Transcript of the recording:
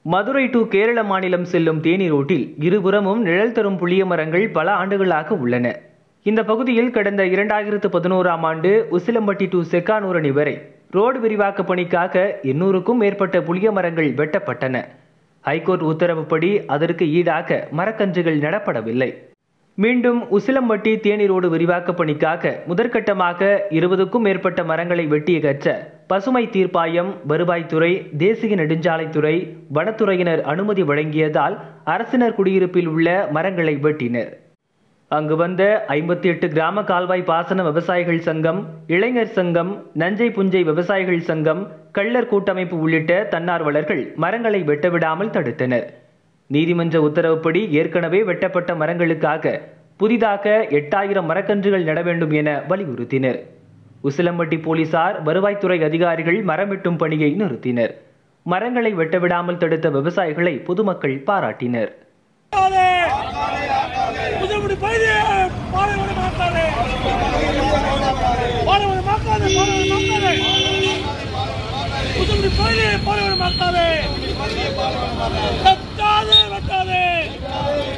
Madurai to Kerala மாநிலம் செல்லும் தேனி ரோட்டில் இருபுறமும் நிழல் தரும் புளிய மரங்கள் பல ஆண்டுகளாக உள்ளன இந்த பகுதியில் கடந்த இரண்டாயிரத்து பதினோராம் ஆண்டு உசிலம்பட்டி டு செக்கானூரணி வரை ரோடு விரிவாக்க பணிக்காக எண்ணூறுக்கும் மேற்பட்ட புளிய மரங்கள் வெட்டப்பட்டன ஹைகோர்ட் உத்தரவுப்படி அதற்கு ஈடாக மரக்கன்றுகள் நடப்படவில்லை மீண்டும் உசிலம்பட்டி தேனி ரோடு விரிவாக்க பணிக்காக முதற்கட்டமாக இருபதுக்கும் மேற்பட்ட மரங்களை வெட்டியகற்ற பசுமை தீர்ப்பாயம் வருவாய்த்துறை தேசிய நெடுஞ்சாலைத்துறை வனத்துறையினர் அனுமதி வழங்கியதால் அரசினர் குடியிருப்பில் உள்ள மரங்களை வெட்டினர் அங்கு வந்த ஐம்பத்தி எட்டு கிராம கால்வாய் பாசன விவசாயிகள் சங்கம் இளைஞர் சங்கம் நஞ்சை புஞ்சை விவசாயிகள் சங்கம் கள்ளர் கூட்டமைப்பு உள்ளிட்ட தன்னார்வலர்கள் மரங்களை வெட்டவிடாமல் தடுத்தனர் நீதிமன்ற உத்தரவுப்படி ஏற்கனவே வெட்டப்பட்ட மரங்களுக்காக புதிதாக எட்டாயிரம் மரக்கன்றுகள் நட வேண்டும் என வலியுறுத்தினர் உசிலம்பட்டி போலீசார் வருவாய்த்துறை அதிகாரிகள் மரம் வெட்டும் பணியை நிறுத்தினர் மரங்களை வெட்டவிடாமல் தடுத்த விவசாயிகளை பொதுமக்கள் பாராட்டினர் புதுமுடி பகுதி பாலைவனம் மாத்தாதே பாலைவனம் மாத்தாதே பாலைவனம் மாத்தாதே புதுமுடி பகுதி பாலைவனம் மாத்தாதே வெட்டாதே வெட்டாதே